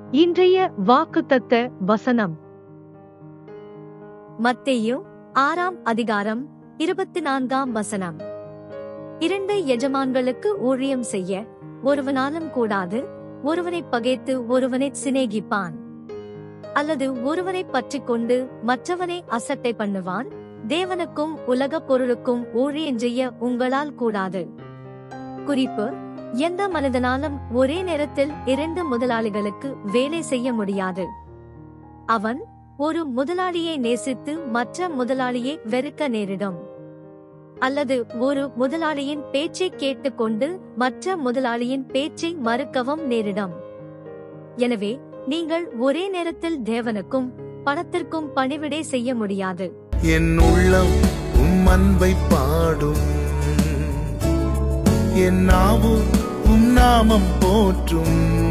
இன்றைய வாக்குத்தத்த வசனம் மத்தேயு ஆறாம் அதிகாரம் இருபத்தி நான்காம் வசனம் இரண்டு எஜமான்களுக்கு ஊழியம் செய்ய ஒருவனாலும் கூடாது ஒருவனை பகைத்து ஒருவனை சிநேகிப்பான் அல்லது ஒருவனை பற்றிக் கொண்டு மற்றவனை அசட்டை பண்ணுவான் தேவனுக்கும் உலகப் பொருளுக்கும் ஊழியம் செய்ய உங்களால் கூடாது குறிப்பு எந்த மனிதனாலும் ஒரே நேரத்தில் இரண்டு முதலாளிகளுக்கு வேலை செய்ய முடியாது அவன் ஒரு முதலாளியை நேசித்து மற்ற முதலாளியை வெறுக்க நேரிடும் அல்லது ஒரு முதலாளியின் பேச்சை கேட்டுக்கொண்டு மற்ற முதலாளியின் பேச்சை மறுக்கவும் நேரிடும் எனவே நீங்கள் ஒரே நேரத்தில் தேவனுக்கும் பணத்திற்கும் பணிவிடை செய்ய முடியாது என் உள்ளம் உம் அன்பை பாடும் என் நாவு உம் நாமம் போற்றும்